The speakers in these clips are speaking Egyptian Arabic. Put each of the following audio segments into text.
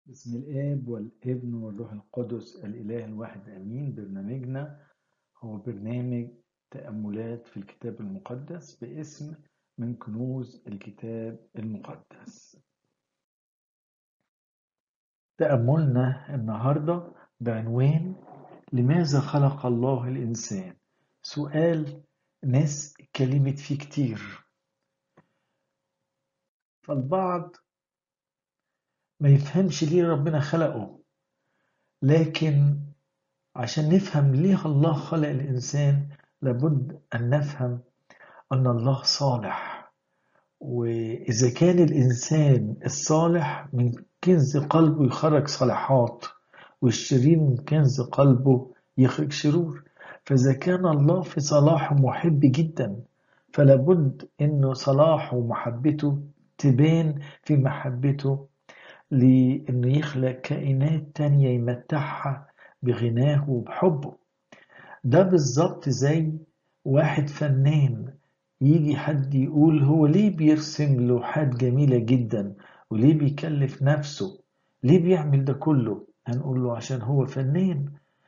بسم الآب والابن والروح القدس الإله الواحد آمين برنامجنا هو برنامج تأملات في الكتاب المقدس باسم من كنوز الكتاب المقدس تأملنا النهاردة بعنوان لماذا خلق الله الإنسان سؤال ناس اتكلمت فيه كتير فالبعض ما يفهمش ليه ربنا خلقه لكن عشان نفهم ليه الله خلق الإنسان لابد أن نفهم أن الله صالح وإذا كان الإنسان الصالح من كنز قلبه يخرج صالحات والشرير من كنز قلبه يخرج شرور فإذا كان الله في صلاحه محب جدا فلابد أنه صلاحه ومحبته تبان في محبته لأنه يخلق كائنات تانية يمتعها بغناه وبحبه ده بالظبط زي واحد فنان يجي حد يقول هو ليه بيرسم لوحات جميلة جدا وليه بيكلف نفسه ليه بيعمل ده كله هنقول له عشان هو فنان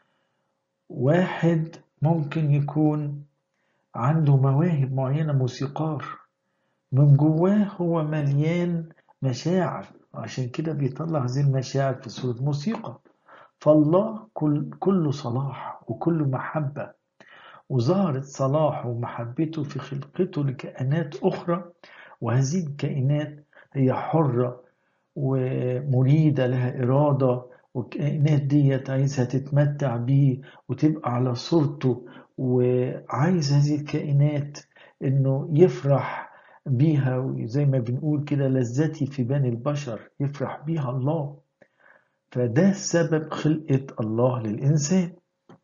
واحد ممكن يكون عنده مواهب معينة موسيقار من جواه هو مليان مشاعر عشان كده بيطلع هذه المشاعر في صورة موسيقى فالله كل كله صلاح وكله محبة وظهرت صلاحه ومحبته في خلقته لكائنات أخرى وهذه الكائنات هي حرة ومريدة لها إرادة والكائنات ديت عايزها تتمتع بيه وتبقى على صورته وعايز هذه الكائنات إنه يفرح بيها زي ما بنقول كده لذتي في بني البشر يفرح بيها الله فده سبب خلقة الله للإنسان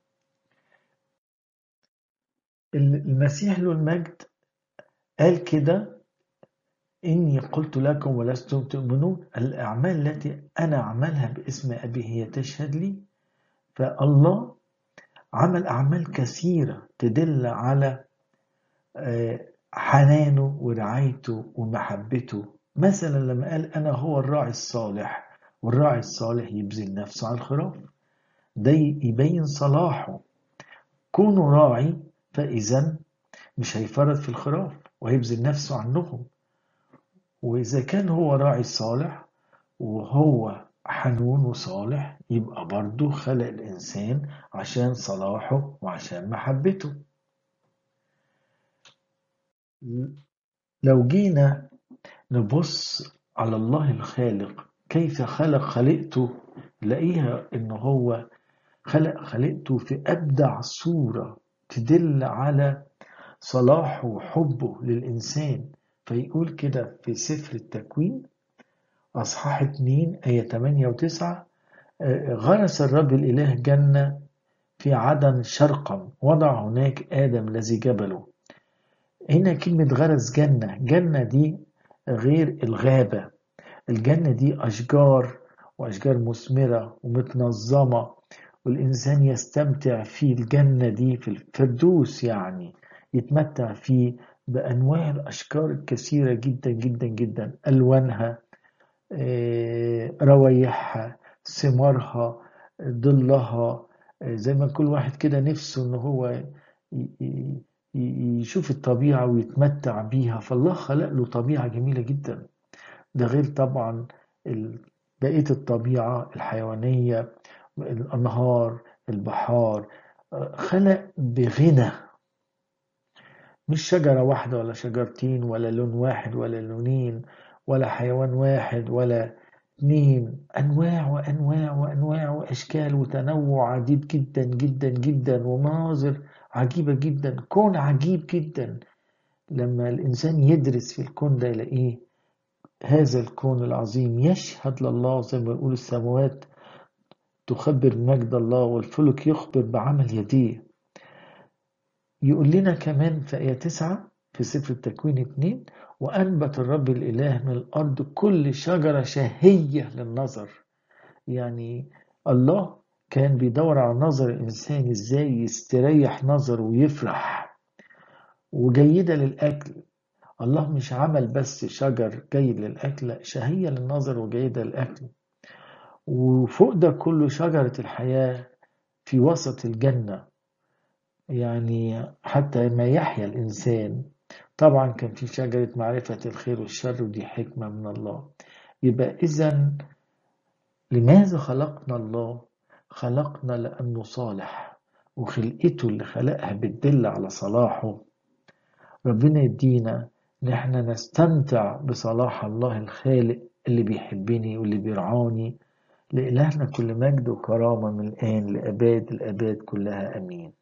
المسيح له المجد قال كده إني قلت لكم ولستم تؤمنون الأعمال التي أنا أعملها باسم أبي هي تشهد لي فالله عمل أعمال كثيرة تدل على حنانه ورعايته ومحبته مثلا لما قال أنا هو الراعي الصالح والراعي الصالح يبذل نفسه على الخراف ده يبين صلاحه كونه راعي فإذا مش هيفرط في الخراف وهيبذل نفسه عنهم وإذا كان هو راعي صالح وهو حنون وصالح يبقى برضه خلق الإنسان عشان صلاحه وعشان محبته لو جينا نبص على الله الخالق كيف خلق خلقته نلاقيها ان هو خلق خلقته في ابدع صورة تدل على صلاحه وحبه للإنسان فيقول كده في سفر التكوين أصحاح 2 آية 8 و 9 غرس الرب الإله جنة في عدن شرقا وضع هناك آدم الذي جبله هنا كلمة غرس جنة جنة دي غير الغابة الجنة دي أشجار وأشجار مثمرة ومتنظمة والإنسان يستمتع في الجنة دي في الفردوس يعني يتمتع فيه بأنواع الأشجار الكثيرة جدا جدا جدا ألوانها روايحها ثمارها ظلها زي ما كل واحد كده نفسه ان هو يشوف الطبيعة ويتمتع بيها فالله خلق له طبيعة جميلة جدا ده غير طبعا بقية الطبيعة الحيوانية الأنهار البحار خلق بغنى مش شجرة واحدة ولا شجرتين ولا لون واحد ولا لونين ولا حيوان واحد ولا اثنين أنواع وأنواع وأنواع وأشكال وتنوع عديد جدا جدا جدا ومناظر عجيبة جدا كون عجيب جدا لما الإنسان يدرس في الكون ده يلاقيه هذا الكون العظيم يشهد لله زي ما يقول السماوات تخبر مجد الله والفلك يخبر بعمل يديه يقول لنا كمان في آية 9 في سفر التكوين 2 وأنبت الرب الإله من الأرض كل شجرة شهية للنظر يعني الله كان بيدور على نظر الإنسان إزاي يستريح نظره ويفرح وجيدة للأكل الله مش عمل بس شجر جيد للأكل شهية للنظر وجيدة للأكل وفوق ده كله شجرة الحياة في وسط الجنة يعني حتى ما يحيا الإنسان طبعا كان في شجرة معرفة الخير والشر ودي حكمة من الله يبقى إذا لماذا خلقنا الله خلقنا لأنه صالح وخلقته اللي خلقها بتدل على صلاحه ربنا يدينا ان احنا نستمتع بصلاح الله الخالق اللي بيحبني واللي بيرعاني لإلهنا كل مجد وكرامة من الآن لأباد الأباد كلها أمين